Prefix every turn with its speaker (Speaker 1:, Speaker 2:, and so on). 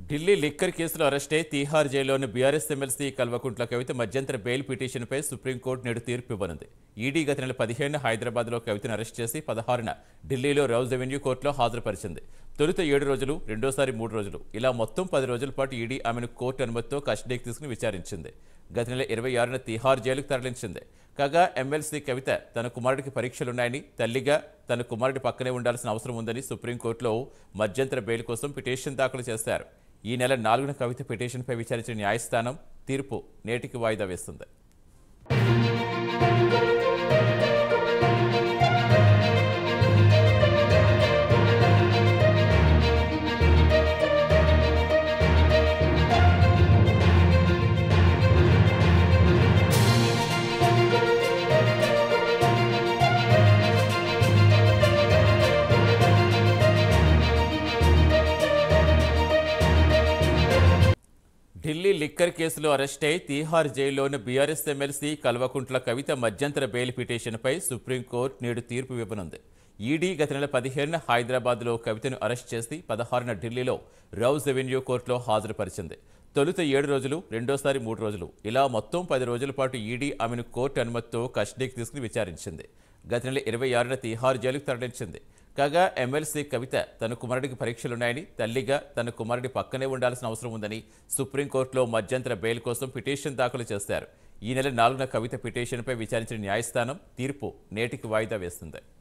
Speaker 1: Delhi liquor కేసులో arrest అయి తీహార్ జైల్లోని బీఆర్ఎస్ ఎమ్మెల్సీ కల్వకుంట్ల కవిత మధ్యంతర బెయిల్ పిటిషన్పై సుప్రీంకోర్టు నేడు తీర్పు ఇవ్వనుంది ఈడీ గత నెల పదిహేను హైదరాబాద్లో కవితను అరెస్ట్ చేసి పదహారున ఢిల్లీలో రౌజ్ రెవెన్యూ కోర్టులో హాజరుపరిచింది తొలుత ఏడు రోజులు రెండోసారి మూడు రోజులు ఇలా మొత్తం పది రోజుల పాటు ఈడీ ఆమెను కోర్టు అనుమతితో కస్టడీకి తీసుకుని విచారించింది గత నెల ఇరవై ఆరున తిహార్ జైలుకు తరలించింది కాగా ఎమ్మెల్సీ కవిత తన కుమారుడికి పరీక్షలున్నాయని తల్లిగా తన కుమారుడి పక్కనే ఉండాల్సిన అవసరం ఉందని సుప్రీంకోర్టులో మధ్యంతర బెయిల్ కోసం పిటిషన్ దాఖలు చేశారు ఈ నెల నాలుగున కవిత పిటిషన్పై విచారించిన న్యాయస్థానం తీర్పు నేటికి వాయిదా వేస్తుంది ఢిల్లీ లిక్కర్ కేసులో అరెస్ట్ అయి తీహార్ జైల్లోని బీఆర్ఎస్ ఎమ్మెల్సీ కల్వకుంట్ల కవిత మధ్యంతర బెయిల్ పిటిషన్పై సుప్రీంకోర్టు నేడు తీర్పు ఇవ్వనుంది ఈడీ గత నెల పదిహేనున హైదరాబాద్లో కవితను అరెస్ట్ చేసి పదహారున ఢిల్లీలో రౌజ్ రెవెన్యూ కోర్టులో హాజరుపరిచింది తొలుత ఏడు రోజులు రెండోసారి మూడు రోజులు ఇలా మొత్తం పది రోజుల పాటు ఈడీ ఆమెను కోర్టు అనుమతితో కస్టడీకి తీసుకుని విచారించింది గత నెల ఇరవై ఆరున తీహార్ జైలుకు తరలించింది కాగా ఎమ్మెల్సీ కవిత తన కుమారుడికి పరీక్షలున్నాయని తల్లిగా తన కుమారుడి పక్కనే ఉండాల్సిన అవసరం ఉందని సుప్రీంకోర్టులో మధ్యంతర బెయిల్ కోసం పిటిషన్ దాఖలు చేశారు ఈ నెల నాలుగున కవిత పిటిషన్పై విచారించిన న్యాయస్థానం తీర్పు నేటికి వాయిదా వేస్తుంది